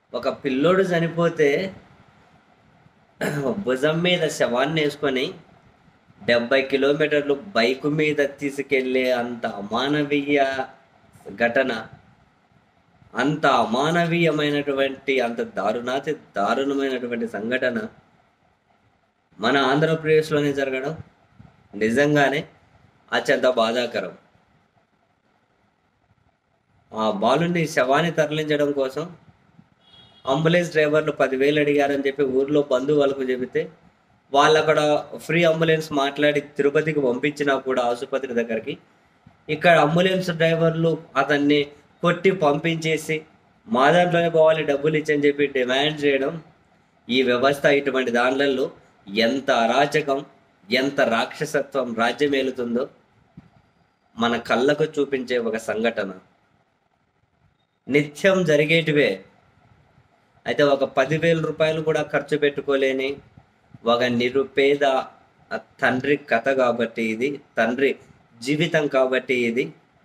ఒక పిల్లోడు చనిపోతే భుజం మీద శవాన్ని వేసుకొని డెబ్బై కిలోమీటర్లు బైకు మీద తీసుకెళ్ళే అంత అమానవీయ ఘటన అంత అమానవీయమైనటువంటి అంత దారుణాతి దారుణమైనటువంటి సంఘటన మన ఆంధ్రప్రదేశ్లోనే జరగడం నిజంగానే అత్యంత బాధాకరం ఆ బాలుని శవాన్ని తరలించడం కోసం అంబులెన్స్ డ్రైవర్లు పదివేలు అడిగారని చెప్పి ఊర్లో బంధువులకు చెబితే వాళ్ళు అక్కడ ఫ్రీ అంబులెన్స్ మాట్లాడి తిరుపతికి పంపించినా కూడా ఆసుపత్రి దగ్గరికి ఇక్కడ అంబులెన్స్ డ్రైవర్లు అతన్ని కొట్టి పంపించేసి మా దాంట్లోనే పోవాలి డబ్బులు ఇచ్చని చెప్పి డిమాండ్ చేయడం ఈ వ్యవస్థ ఇటువంటి దాంట్లలో ఎంత అరాచకం ఎంత రాక్షసత్వం రాజ్యమేలుతుందో మన కళ్ళకు చూపించే ఒక సంఘటన నిత్యం జరిగేటివే అయితే ఒక పదివేల రూపాయలు కూడా ఖర్చు పెట్టుకోలేని ఒక నిరుపేద తండ్రి కథ కాబట్టి ఇది తండ్రి జీవితం కాబట్టి ఇది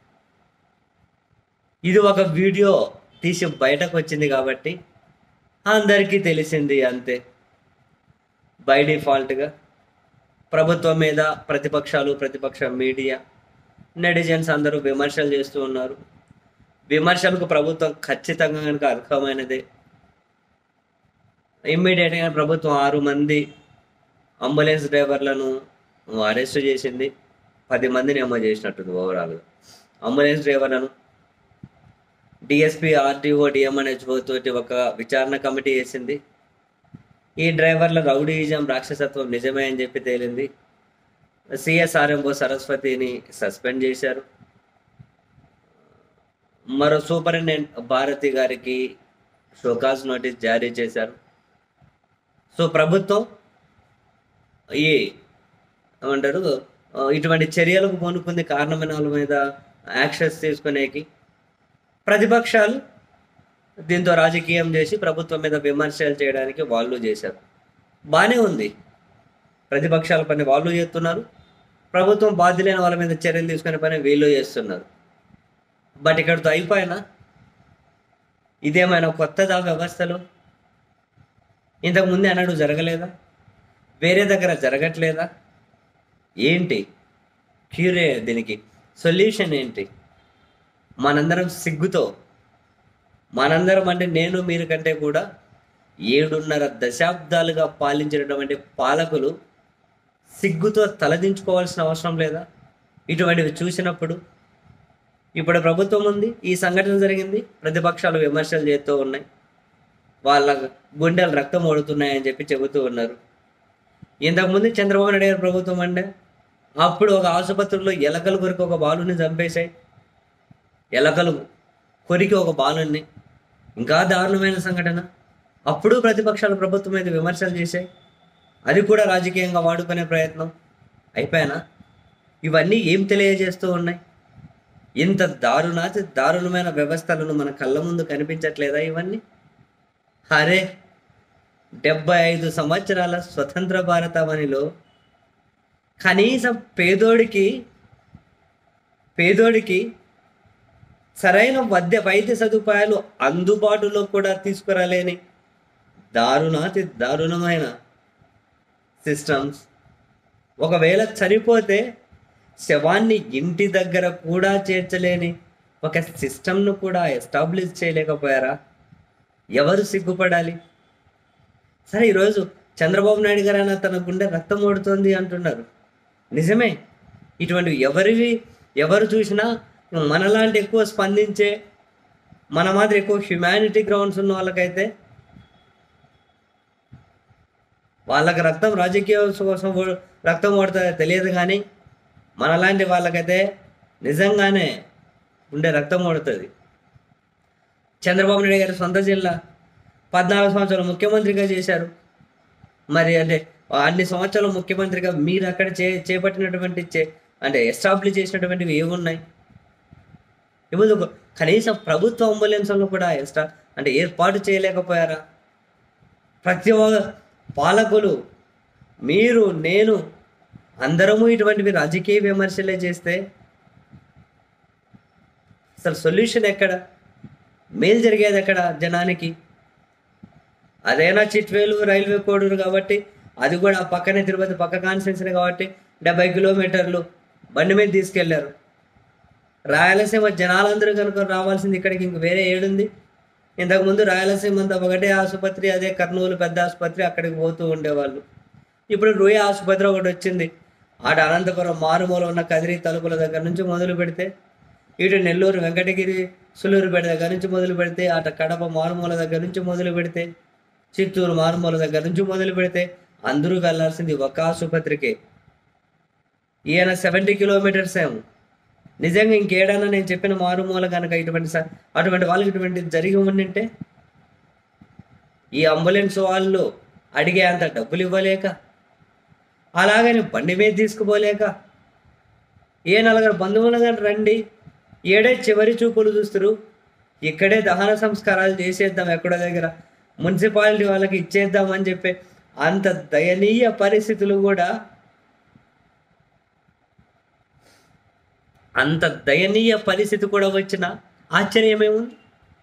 ఇది ఒక వీడియో తీసి బయటకు వచ్చింది కాబట్టి అందరికీ తెలిసింది అంతే బై డిఫాల్ట్గా ప్రభుత్వం మీద ప్రతిపక్షాలు ప్రతిపక్ష మీడియా నెటిజన్స్ అందరూ విమర్శలు చేస్తూ ఉన్నారు విమర్శలకు ప్రభుత్వం ఖచ్చితంగా కనుక అర్హమైనదే ఇమ్మీడియట్గా ప్రభుత్వం ఆరు మంది అంబులెన్స్ డ్రైవర్లను అరెస్ట్ చేసింది పది మందిని ఏమో చేసినట్టుంది ఓవరాల్గా అంబులెన్స్ డ్రైవర్లను డిఎస్పి ఆర్టీఓ డిఎంఎన్హెచ్ఓ తోటి ఒక విచారణ కమిటీ వేసింది ఈ డ్రైవర్ల రౌడీయిజం రాక్షసత్వం నిజమే అని చెప్పి తేలింది సిఎస్ఆర్ఎంఓ సరస్వతిని సస్పెండ్ చేశారు మరో సూపరింటెండెంట్ భారతి గారికి షోకాజ్ నోటీస్ జారీ చేశారు సో ప్రభుత్వం ఈ ఏమంటారు ఆ, ఇటువంటి చర్యలకు పూనుకుంది కారణమైన వాళ్ళ మీద యాక్షన్స్ తీసుకునేకి ప్రతిపక్షాలు దీంతో రాజకీయం చేసి ప్రభుత్వం మీద విమర్శలు చేయడానికి వాళ్ళు చేశారు బాగానే ఉంది ప్రతిపక్షాల పని వాళ్ళు చేస్తున్నారు ప్రభుత్వం బాధ్యులైన వాళ్ళ మీద చర్యలు తీసుకునే పని వీళ్ళు చేస్తున్నారు బట్ ఇక్కడితో అయిపోయినా ఇదేమైనా కొత్తదా వ్యవస్థలో ఇంతకు ముందే అన్నాడు జరగలేదా వేరే దగ్గర జరగట్లేదా ఏంటి క్యూరే దీనికి సొల్యూషన్ ఏంటి మనందరం సిగ్గుతో మనందరం అంటే నేను మీరు కంటే కూడా ఏడున్నర దశాబ్దాలుగా పాలించినటువంటి పాలకులు సిగ్గుతో తలదించుకోవాల్సిన అవసరం లేదా ఇటువంటివి చూసినప్పుడు ఇప్పుడు ప్రభుత్వం ఉంది ఈ సంఘటన జరిగింది ప్రతిపక్షాలు విమర్శలు చేస్తూ ఉన్నాయి వాళ్ళ గుండెలు రక్తం ఓడుతున్నాయని చెప్పి చెబుతూ ఉన్నారు ఇంతకుముందు చంద్రబాబు నాయుడు గారి ప్రభుత్వం అంటే అప్పుడు ఒక ఆసుపత్రిలో ఎలకల కొరికి ఒక బాలుని చంపేశాయి ఎలకలు కొరికి ఒక బాలుని ఇంకా దారుణమైన సంఘటన అప్పుడు ప్రతిపక్షాలు ప్రభుత్వం మీద విమర్శలు చేశాయి అది కూడా రాజకీయంగా వాడుకునే ప్రయత్నం అయిపోయానా ఇవన్నీ ఏం తెలియజేస్తూ ఉన్నాయి ఇంత దారుణాతి దారుణమైన వ్యవస్థలను మన కళ్ళ ముందు కనిపించట్లేదా ఇవన్నీ అరే డెబ్బై ఐదు సంవత్సరాల స్వతంత్ర భారతావనిలో కనీసం పేదోడికి పేదోడికి సరైన వద్య వైద్య సదుపాయాలు అందుబాటులో కూడా తీసుకురాలేని దారుణాతి దారుణమైన సిస్టమ్స్ ఒకవేళ చనిపోతే శవాన్ని ఇంటి దగ్గర కూడా చేర్చలేని ఒక సిస్టమ్ను కూడా ఎస్టాబ్లిష్ చేయలేకపోయారా ఎవరు సిగ్గుపడాలి సరే ఈరోజు చంద్రబాబు నాయుడు గారు అన్న తన గుండె రక్తం ఓడుతోంది అంటున్నారు నిజమే ఇటువంటివి ఎవరివి ఎవరు చూసినా మనలాంటి ఎక్కువ స్పందించే మన మాదిరి ఎక్కువ హ్యుమానిటీ గ్రౌండ్స్ ఉన్న వాళ్ళకైతే వాళ్ళకి రక్తం రాజకీయ కోసం ఓ- రక్తం ఓడుతుందో తెలియదు కానీ మనలాంటి వాళ్ళకైతే నిజంగానే ఉండే రక్తం ఓడుతుంది చంద్రబాబు నాయుడు గారి సొంత జిల్లా పద్నాలుగు సంవత్సరాలు ముఖ్యమంత్రిగా చేశారు మరి అంటే అన్ని సంవత్సరాలు ముఖ్యమంత్రిగా మీరు అక్కడ చే చేపట్టినటువంటి చే అంటే ఎస్టాబ్లిష్ చేసినటువంటివి ఏమున్నాయి ఇప్పుడు కనీసం ప్రభుత్వ అంబులెన్స్లను కూడా ఎస్టా అంటే ఏర్పాటు చేయలేకపోయారా ప్రతి ఒక్క పాలకులు మీరు నేను అందరము ఇటువంటివి రాజకీయ విమర్శలే చేస్తే అసలు సొల్యూషన్ ఎక్కడ మేలు జరిగేది ఎక్కడ జనానికి అదైనా చిట్వేలు రైల్వే కోడూరు కాబట్టి అది కూడా ఆ పక్కనే తిరుపతి పక్క కాన్స్టిట్యున్సీ కాబట్టి డెబ్బై కిలోమీటర్లు బండి మీద తీసుకెళ్లారు రాయలసీమ జనాలందరూ కనుక రావాల్సింది ఇక్కడికి ఇంక వేరే ఏడుంది ఇంతకుముందు రాయలసీమ అంతా ఒకటే ఆసుపత్రి అదే కర్నూలు పెద్ద ఆసుపత్రి అక్కడికి పోతూ ఉండేవాళ్ళు ఇప్పుడు రూయ ఆసుపత్రి ఒకటి వచ్చింది అటు అనంతపురం మారుమూల ఉన్న కదిరి తలుపుల దగ్గర నుంచి మొదలు పెడితే ఇటు నెల్లూరు వెంకటగిరి సులూరుపేట దగ్గర నుంచి మొదలు పెడితే అటు కడప మారుమూల దగ్గర నుంచి మొదలు పెడితే చిత్తూరు మారుమూల దగ్గర నుంచి మొదలు పెడితే అందరూ వెళ్ళాల్సింది ఒక ఆసుపత్రికే ఈయన సెవెంటీ కిలోమీటర్స్ ఏమో నిజంగా ఇంకేడన్నా నేను చెప్పిన మారుమూల కనుక ఇటువంటి స- అటువంటి వాళ్ళకి ఇటువంటి జరిగి ఉండింటే ఈ అంబులెన్స్ వాళ్ళు అడిగే అంత డబ్బులు ఇవ్వలేక అలాగని బండి మీద తీసుకుపోలేక ఏ నలుగురు బంధువులు కానీ రండి ఏడే చివరి చూపులు చూస్తారు ఇక్కడే దహన సంస్కారాలు చేసేద్దాం ఎక్కడో దగ్గర మున్సిపాలిటీ వాళ్ళకి ఇచ్చేద్దాం అని చెప్పి అంత దయనీయ పరిస్థితులు కూడా అంత దయనీయ పరిస్థితి కూడా వచ్చిన ఆశ్చర్యమేముంది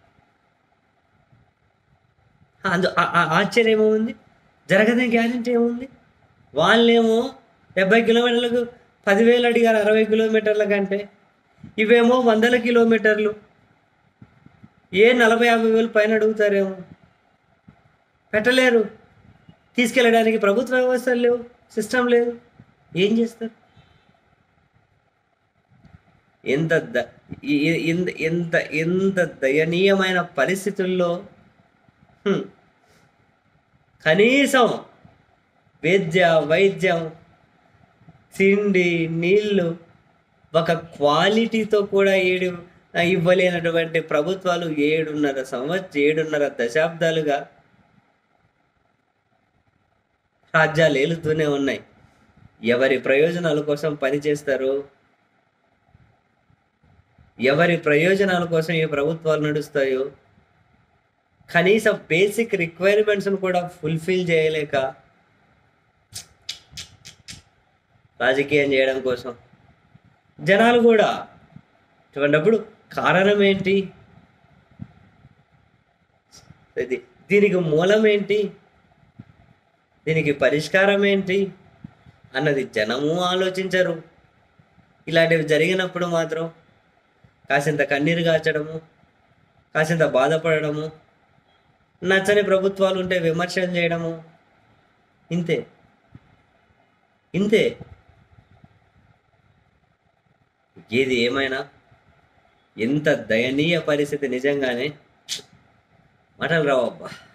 అందు ఆ- ఆ- ఆశ్చర్యమేముంది జరగదని గ్యారెంటీ ఏముంది వాళ్ళేమో డెబ్బై కిలోమీటర్లకు పదివేలు అడిగారు అరవై కిలోమీటర్ల కంటే ఇవేమో వందల కిలోమీటర్లు ఏ నలభై యాభై వేలు పైన అడుగుతారేమో పెట్టలేరు తీసుకెళ్ళడానికి ప్రభుత్వ వ్యవస్థలు లేవు సిస్టమ్ లేదు ఏం చేస్తారు ఎంత ద ఈ- ఈ- ఇంత ఎంత ఎంత దయనీయమైన పరిస్థితుల్లో హ్మ్, కనీసం విద్య వైద్యం తిండి నీళ్ళు ఒక క్వాలిటీతో కూడా ఏడు ఇవ్వలేనటువంటి ప్రభుత్వాలు ఏడున్నర సంవత్సరం ఏడున్నర దశాబ్దాలుగా రాజ్యాలు ఏలుతూనే ఉన్నాయి ఎవరి ప్రయోజనాల కోసం పనిచేస్తారు ఎవరి ప్రయోజనాల కోసం ఈ ప్రభుత్వాలు నడుస్తాయో కనీసం బేసిక్ రిక్వైర్మెంట్స్ను కూడా ఫుల్ఫిల్ చేయలేక రాజకీయం చేయడం కోసం జనాలు కూడా ఇటువంటిప్పుడు కారణం ఏంటి ఇది దీనికి మూలం ఏంటి దీనికి పరిష్కారం ఏంటి అన్నది జనము ఆలోచించరు ఇలాంటివి జరిగినప్పుడు మాత్రం కాసింత కన్నీరు కాచడము కాసింత బాధపడము నచ్చని ప్రభుత్వాలు ఉంటే విమర్శలు చేయడము ఇంతే ఇంతే ఏది ఏమైనా ఎంత దయనీయ పరిస్థితి నిజంగానే మాటలు రావు అబ్బా